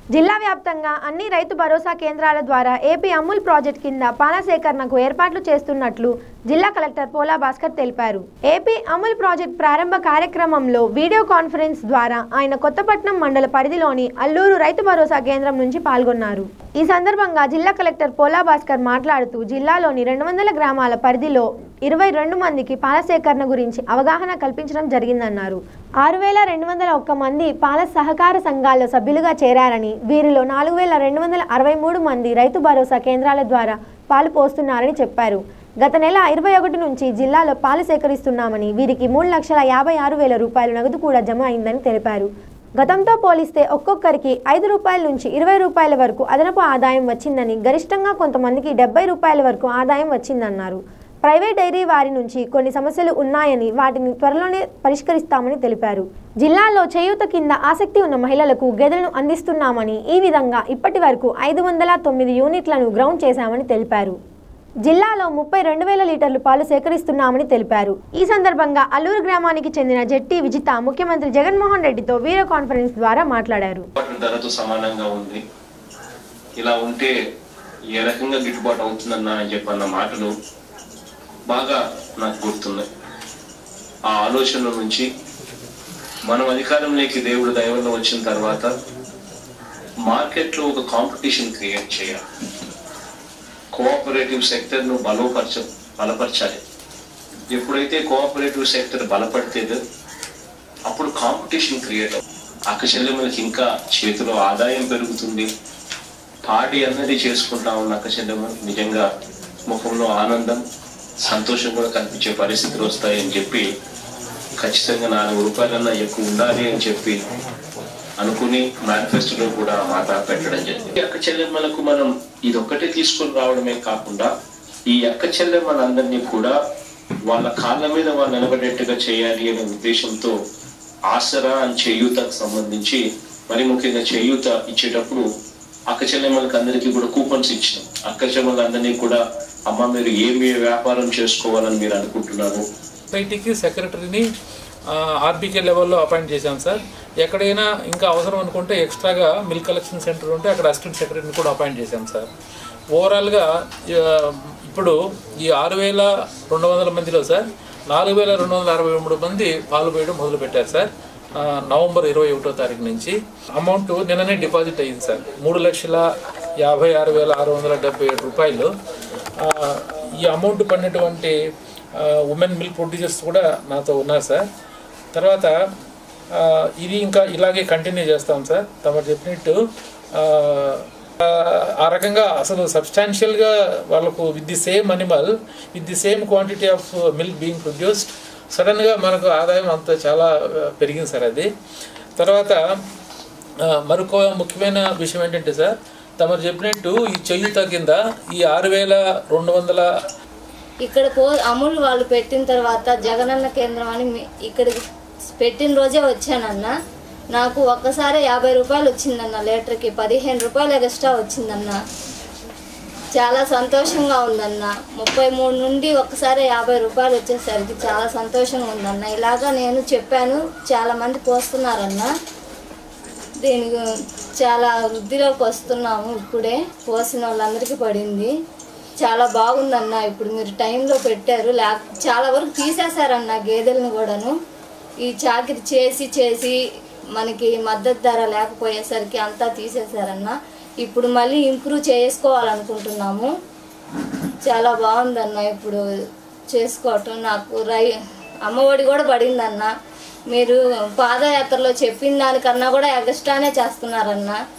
జిల్లా వ్యాప్తంగా అన్ని రైతు భరోసా కేంద్రాల ద్వారా ఏపీ అమూల్ ప్రాజెక్ట్ కింద పాల సేకరణకు ఏర్పాట్లు చేస్తున్నట్లు జిల్లా కలెక్టర్ పోలా భాస్కర్ తెలిపారు ఏపీ అమూల్ ప్రాజెక్ట్ ప్రారంభ కార్యక్రమంలో వీడియో కాన్ఫరెన్స్ ద్వారా ఆయన కొత్తపట్నం మండల పరిధిలోని అల్లూరు రైతు భరోసా కేంద్రం నుంచి పాల్గొన్నారు ఈ సందర్భంగా జిల్లా కలెక్టర్ పోలా భాస్కర్ మాట్లాడుతూ జిల్లాలోని రెండు వందల గ్రామాల పరిధిలో ఇరవై రెండు మందికి పాల సేకరణ గురించి అవగాహన కల్పించడం జరిగిందన్నారు ఆరు వేల రెండు వందల ఒక్క మంది పాల సహకార సంఘాల్లో సభ్యులుగా చేరారని వీరిలో నాలుగు వేల రెండు వందల అరవై మూడు మంది రైతు భరోసా కేంద్రాల ద్వారా పాలు పోస్తున్నారని చెప్పారు గత నెల ఇరవై ఒకటి నుంచి జిల్లాలో పాలు సేకరిస్తున్నామని వీరికి మూడు లక్షల యాభై ఆరు వేల రూపాయలు నగదు కూడా జమ అయిందని తెలిపారు గతంతో పోలిస్తే ఒక్కొక్కరికి ఐదు రూపాయల నుంచి ఇరవై రూపాయల వరకు అదనపు ఆదాయం వచ్చిందని గరిష్టంగా కొంతమందికి డెబ్బై రూపాయల వరకు ఆదాయం వచ్చిందన్నారు ప్రైవేట్ డైరీ వారి నుంచి కొన్ని సమస్యలు ఉన్నాయని వాటిని త్వరలోనే పరిష్కరిస్తామని తెలిపారు జిల్లాలో చేయూత కింద ఆసక్తి ఉన్న మహిళలకు గెదలను అందిస్తున్నామని ఈ విధంగా ఇప్పటి వరకు ఐదు వందల తొమ్మిది యూనిట్లను గ్రౌండ్ చేశామని తెలిపారు జిల్లాలో ముప్పై రెండు వేల లీటర్లు పాలు సేకరిస్తున్నామని తెలిపారు ఈ సందర్భంగా అల్లూరు గ్రామానికి చెందిన జెట్టి విజిత ముఖ్యమంత్రి జగన్మోహన్ రెడ్డితో వీడియో కాన్ఫరెన్స్ ద్వారా మాట్లాడారు గిట్టుబాటు ధరతో సమానంగా ఉంది ఇలా ఉంటే ఏ రకంగా గిట్టుబాటు అవుతుందన్న అని చెప్పన్న మాటలు బాగా నాకు గుర్తున్నాయి ఆ ఆలోచన నుంచి మనం అధికారంలోకి దేవుడు దైవంలో వచ్చిన తర్వాత మార్కెట్లో ఒక కాంపిటీషన్ క్రియేట్ చేయాలి కోఆపరేటివ్ సెక్టర్ను బలపరచ బలపరచాలి ఎప్పుడైతే కోఆపరేటివ్ సెక్టర్ బలపడితేదో అప్పుడు కాంపిటీషన్ క్రియేట్ అవుతుంది అక్క చెల్లెమ్మలకి ఇంకా చేతిలో ఆదాయం పెరుగుతుంది పాడి అన్నది చేసుకుంటా ఉన్న అక్క చెల్లెమ్మ నిజంగా ముఖంలో ఆనందం సంతోషం కూడా కనిపించే పరిస్థితులు వస్తాయని చెప్పి ఖచ్చితంగా నాలుగు రూపాయలన్నా ఎక్కువ ఉండాలి అని చెప్పి అనుకుని మేనిఫెస్టోలో కూడా ఆ మాట పెట్టడం జరిగింది ఈ అక్క చెల్లెమ్మలకు మనం ఇదొక్కటే తీసుకొని రావడమే కాకుండా ఈ అక్క చెల్లెమ్మలందరినీ కూడా వాళ్ళ కాళ్ళ మీద వాళ్ళు నిలబడేట్టుగా చేయాలి అనే ఉద్దేశంతో ఆసరా అని చేయూతకు సంబంధించి మరి ముఖ్యంగా చేయూత ఇచ్చేటప్పుడు అక్క చెల్లెమ్మలకి అందరికీ కూడా కూపన్స్ ఇచ్చినాం అక్క చెల్లెమ్మలందరినీ కూడా అమ్మ మీరు ఏమి వ్యాపారం చేసుకోవాలని మీరు అనుకుంటున్నారు సొసైటీకి సెక్రటరీని ఆర్బీకే లెవెల్లో అపాయింట్ చేశాం సార్ ఎక్కడైనా ఇంకా అవసరం అనుకుంటే ఎక్స్ట్రాగా మిల్క్ కలెక్షన్ సెంటర్ ఉంటే అక్కడ అసిస్టెంట్ సెక్రటరీని కూడా అపాయింట్ చేశాం సార్ ఓవరాల్గా ఆ, ఇప్పుడు ఈ ఆరు వేల రెండు వందల మందిలో సార్ నాలుగు వేల రెండు వందల అరవై మూడు మంది పాలు పోయడం మొదలుపెట్టారు సార్ ఆ, నవంబర్ ఇరవై ఒకటో తారీఖు నుంచి అమౌంట్ నిన్ననే డిపాజిట్ అయ్యింది సార్ మూడు లక్షల యాభై ఆరు వేల ఆరు వందల డెబ్బై ఏడు రూపాయలు ఆ, ఈ అమౌంట్ పడినటువంటి ఉమెన్ మిల్క్ ప్రొడ్యూసర్స్ కూడా నాతో ఉన్నారు సార్ తర్వాత ఆ, ఇది ఇంకా ఇలాగే కంటిన్యూ చేస్తాం సార్ తమరు చెప్పినట్టు ఆ, ఆ, ఆ రకంగా అసలు సబ్స్టాన్షియల్గా వాళ్ళకు with the same animal with the same quantity of milk being produced సడన్గా మనకు ఆదాయం అంత చాలా ఆ, పెరిగింది సార్ అది తర్వాత ఆ, మరొక ముఖ్యమైన విషయం ఏంటంటే సార్ తమరు చెప్పినట్టు ఈ చేయుత కింద ఈ ఆరు వేల రెండు వందల ఇక్కడ పో అమూల్ వాళ్ళు పెట్టిన తర్వాత జగనన్న కేంద్రం అని మీ- ఇక్కడికి పెట్టిన రోజే వచ్చానన్న నాకు ఒక్కసారి యాభై రూపాయలు వచ్చిందన్న లీటర్కి పదిహేను రూపాయలు ఎక్స్ట్రా వచ్చిందన్న చాలా సంతోషంగా ఉందన్న ముప్పై మూడు నుండి ఒక్కసారి యాభై రూపాయలు వచ్చేసరికి చాలా సంతోషంగా ఉందన్న ఇలాగా నేను చెప్పాను చాలా మంది పోస్తున్నారన్న దీనికి చాలా వృద్ధిలోకి వస్తున్నాము ఇప్పుడే పోసిన వాళ్ళందరికీ పడింది చాలా బాగుందన్న ఇప్పుడు మీరు టైంలో పెట్టారు లేక చాలా వరకు తీసేశారన్న గేదెలను కూడాను ఈ చాకిరి చేసి చేసి మనకి మద్దతు ధర లేకపోయేసరికి అంతా తీసేశారన్న ఇప్పుడు మళ్ళీ ఇంప్రూవ్ చేసుకోవాలనుకుంటున్నాము చాలా బాగుందన్న ఇప్పుడు చేసుకోవటం నాకు రై అమ్మఒడి కూడా పడిందన్న మీరు పాదయాత్రలో చెప్పిన దానికన్నా కూడా ఎగస్ట్రానే చేస్తున్నారన్న